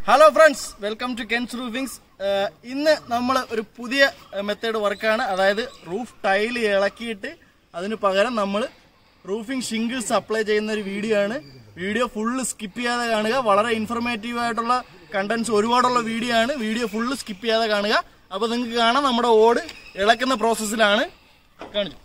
hello friends welcome to Kens roofings ഇന്ന് നമ്മൾ ഒരു പുതിയ മെത്തേഡ് വർക്കാണ് അതായത് റൂഫ് ടൈൽ ഇളക്കിയിട്ട് അതിന് പകരം നമ്മൾ റൂഫിംഗ് ഷിംഗിൾസ് അപ്ലൈ ചെയ്യുന്ന ഒരു വീഡിയോ ആണ് വീഡിയോ ഫുള്ള് സ്കിപ്പ് ചെയ്യാതെ കാണുക വളരെ ഇൻഫർമേറ്റീവ് ആയിട്ടുള്ള കണ്ടന്റ്സ് ഒരുപാടുള്ള വീഡിയോ ആണ് വീഡിയോ ഫുള്ള് സ്കിപ്പ് ചെയ്യാതെ കാണുക അപ്പോൾ നിങ്ങൾക്ക് കാണാം നമ്മുടെ ഓട് ഇളക്കുന്ന പ്രോസസ്സിലാണ് കാണിച്ചു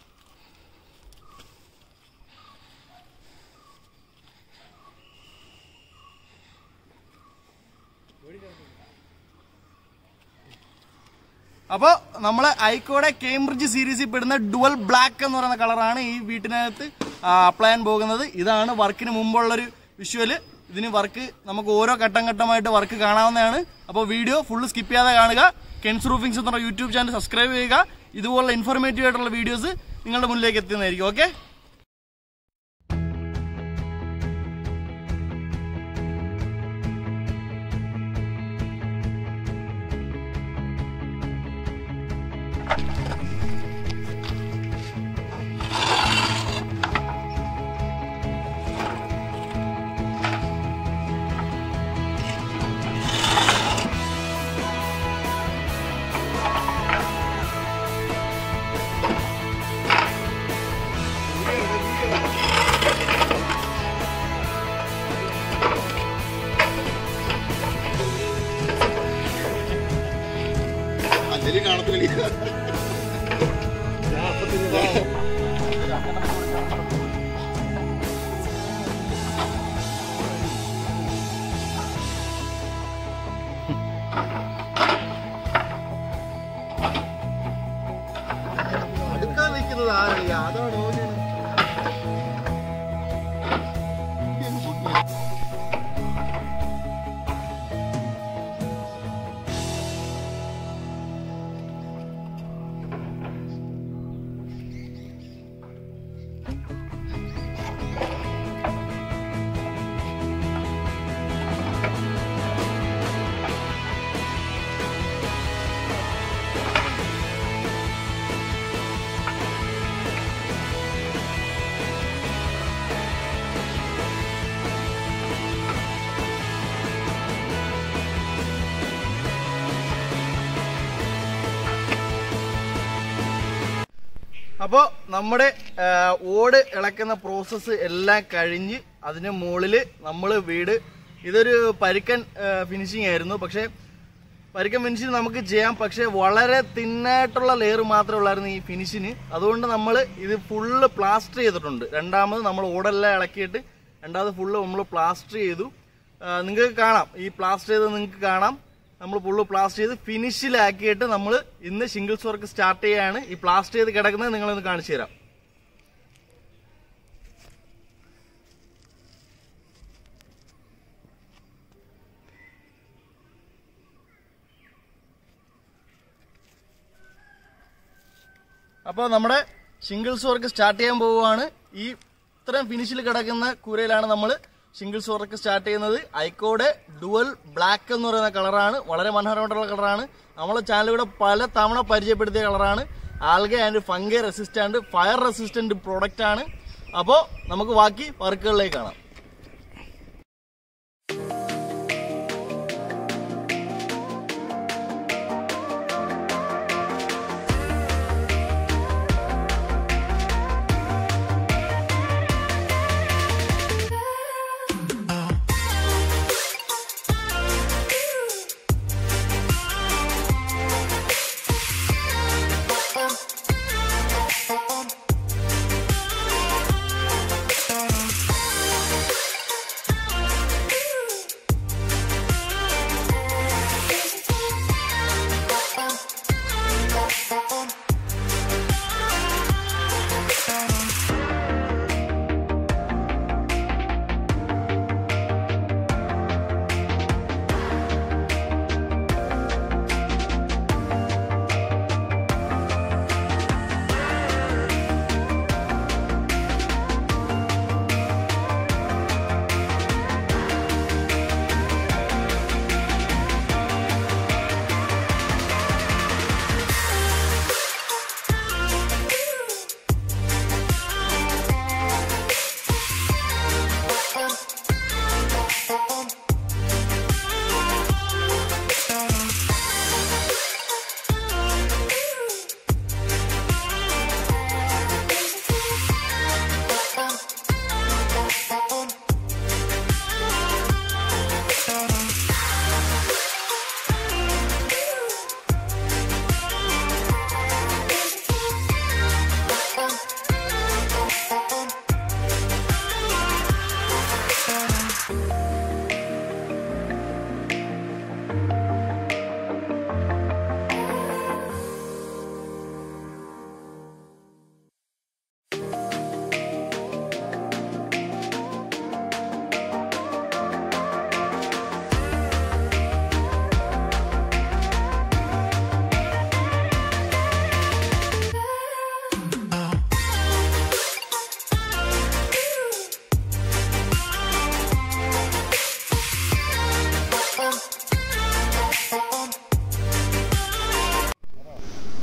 അപ്പോൾ നമ്മൾ ഐക്കോടെ കേംബ്രിഡ്ജ് സീരീസിൽ പെടുന്ന ഡുവൽ ബ്ലാക്ക് എന്ന് പറയുന്ന കളറാണ് ഈ വീട്ടിനകത്ത് അപ്ലൈ ചെയ്യാൻ പോകുന്നത് ഇതാണ് വർക്കിന് മുമ്പുള്ളൊരു വിഷ്വല് ഇതിന് വർക്ക് നമുക്ക് ഓരോ ഘട്ടം ഘട്ടമായിട്ട് വർക്ക് കാണാവുന്നതാണ് അപ്പോൾ വീഡിയോ ഫുള്ള് സ്കിപ്പ് ചെയ്യാതെ കാണുക കെൻസ് റൂഫിങ്സ് എന്ന് പറഞ്ഞ യൂട്യൂബ് ചാനൽ സബ്സ്ക്രൈബ് ചെയ്യുക ഇതുപോലുള്ള ഇൻഫോർമേറ്റീവ് ആയിട്ടുള്ള വീഡിയോസ് നിങ്ങളുടെ മുന്നിലേക്ക് എത്തുന്നതായിരിക്കും ഓക്കെ അഞ്ജലി കാണത്തില്ല അടുക്കാൻ നിൽക്കുന്നത് ആരല്ല അതാണ് ഓന് അപ്പോൾ നമ്മുടെ ആ, ഓട് ഇളക്കുന്ന പ്രോസസ്സ് എല്ലാം കഴിഞ്ഞ് അതിന് മുകളിൽ നമ്മൾ വീട് ഇതൊരു പരുക്കൻ ഫിനിഷിംഗ് ആയിരുന്നു പക്ഷേ പരുക്കൻ ഫിനിഷിങ് നമുക്ക് ചെയ്യാം പക്ഷേ വളരെ തിന്നായിട്ടുള്ള ലെയർ മാത്രമേ ഉള്ളായിരുന്നു ഈ ഫിനിഷിന് അതുകൊണ്ട് നമ്മൾ ഇത് ഫുള്ള് പ്ലാസ്റ്റർ ചെയ്തിട്ടുണ്ട് രണ്ടാമത് നമ്മൾ ഓടെല്ലാം ഇളക്കിയിട്ട് രണ്ടാമത് ഫുള്ള് നമ്മൾ പ്ലാസ്റ്റർ ചെയ്തു നിങ്ങൾക്ക് കാണാം ഈ പ്ലാസ്റ്റർ ചെയ്ത് നിങ്ങൾക്ക് കാണാം നമ്മൾ ഫുള്ള് പ്ലാസ്റ്റർ ചെയ്ത് ഫിനിഷിലാക്കിയിട്ട് നമ്മൾ ഇന്ന് ഷിംഗിൾസ് വർക്ക് സ്റ്റാർട്ട് ചെയ്യാണ് ഈ പ്ലാസ്റ്റർ ചെയ്ത് കിടക്കുന്നത് നിങ്ങളൊന്ന് കാണിച്ചു തരാം അപ്പോൾ നമ്മുടെ ഷിംഗിൾസ് വർക്ക് സ്റ്റാർട്ട് ചെയ്യാൻ പോവുകയാണ് ഈ ഇത്രയും ഫിനിഷിൽ കിടക്കുന്ന കൂരയിലാണ് നമ്മൾ ഷിംഗിൾസ് വർക്ക് സ്റ്റാർട്ട് ചെയ്യുന്നത് ഐക്കോടെ ഡുവൽ ബ്ലാക്ക് എന്ന് പറയുന്ന കളറാണ് വളരെ മനോഹരമായിട്ടുള്ള കളറാണ് നമ്മളെ ചാനലിലൂടെ പല തവണ പരിചയപ്പെടുത്തിയ കളറാണ് algae and fungi resistant fire resistant product ആണ് അപ്പോൾ നമുക്ക് ബാക്കി വർക്കുകളിലേക്ക് കാണാം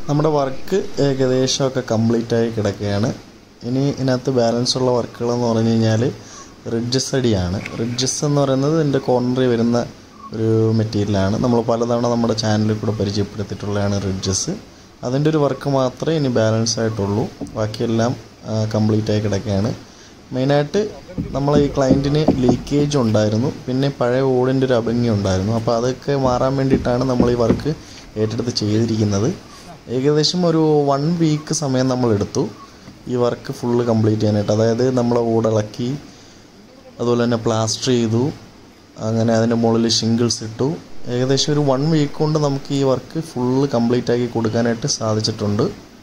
നമ്മുടെ വർക്ക് ഏകദേശമൊക്കെ കംപ്ലീറ്റ് ആയി കിടക്കുകയാണ് ഇനി ഇതിനകത്ത് ബാലൻസ് ഉള്ള വർക്കുകൾ എന്ന് പറഞ്ഞു കഴിഞ്ഞാൽ റിഡ്ജസ് അടിയാണ് റിഡ്ജസ് എന്ന് പറയുന്നത് ഇതിൻ്റെ കോർണറിൽ വരുന്ന ഒരു മെറ്റീരിയലാണ് നമ്മൾ പലതവണ നമ്മുടെ ചാനലിൽ കൂടെ പരിചയപ്പെടുത്തിയിട്ടുള്ളതാണ് റിഡ്ജസ് അതിൻ്റെ ഒരു വർക്ക് മാത്രമേ ഇനി ബാലൻസ് ആയിട്ടുള്ളൂ ബാക്കിയെല്ലാം കംപ്ലീറ്റ് ആയി കിടക്കുകയാണ് മെയിനായിട്ട് നമ്മൾ ഈ ക്ലയൻറ്റിന് ലീക്കേജ് ഉണ്ടായിരുന്നു പിന്നെ പഴയ ഓടിൻ്റെ ഒരു അഭംഗി ഉണ്ടായിരുന്നു അപ്പോൾ അതൊക്കെ മാറാൻ വേണ്ടിയിട്ടാണ് നമ്മൾ ഈ വർക്ക് ഏറ്റെടുത്ത് ചെയ്തിരിക്കുന്നത് ഏകദേശം ഒരു വൺ വീക്ക് സമയം നമ്മൾ എടുത്തു ഈ വർക്ക് ഫുള്ള് കംപ്ലീറ്റ് ചെയ്യാനായിട്ട് അതായത് നമ്മൾ ഓടിളക്കി അതുപോലെ തന്നെ പ്ലാസ്റ്റർ ചെയ്തു അങ്ങനെ അതിൻ്റെ മുകളിൽ ഷിംഗിൾസ് ഇട്ടു ഏകദേശം ഒരു വൺ വീക്ക് കൊണ്ട് നമുക്ക് ഈ വർക്ക് ഫുള്ള് കംപ്ലീറ്റ് ആക്കി കൊടുക്കാനായിട്ട് സാധിച്ചിട്ടുണ്ട്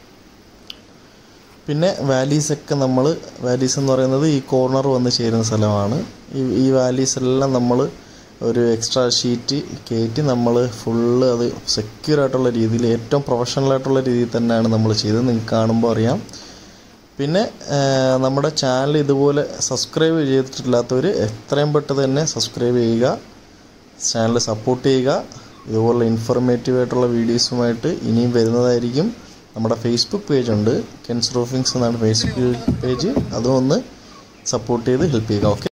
പിന്നെ വാലീസൊക്കെ നമ്മൾ വാലീസ് എന്ന് പറയുന്നത് ഈ കോർണർ വന്ന് ചേരുന്ന സ്ഥലമാണ് ഈ ഈ വാലീസ് എല്ലാം നമ്മൾ ഒരു എക്സ്ട്രാ ഷീറ്റ് കയറ്റി നമ്മൾ ഫുള്ള് അത് സെക്യൂർ ആയിട്ടുള്ള രീതിയിൽ ഏറ്റവും പ്രൊഫഷണൽ ആയിട്ടുള്ള രീതിയിൽ തന്നെയാണ് നമ്മൾ ചെയ്തത് നിങ്ങൾക്ക് കാണുമ്പോൾ അറിയാം പിന്നെ ആ, നമ്മുടെ ചാനൽ ഇതുപോലെ സബ്സ്ക്രൈബ് ചെയ്തിട്ടില്ലാത്തവർ എത്രയും പെട്ടെന്ന് തന്നെ സബ്സ്ക്രൈബ് ചെയ്യുക ചാനൽ സപ്പോർട്ട് ചെയ്യുക ഇതുപോലുള്ള ഇൻഫോർമേറ്റീവ് ആയിട്ടുള്ള വീഡിയോസുമായിട്ട് ഇനിയും വരുന്നതായിരിക്കും നമ്മുടെ ഫേസ്ബുക്ക് പേജ് ഉണ്ട് കെൻസ് റൂഫിങ്സ് എന്നാണ് ഫേസ്ബുക്ക് പേജ് അതും ഒന്ന് സപ്പോർട്ട് ചെയ്ത് ഹെൽപ്പ് ചെയ്യുക ഓക്കെ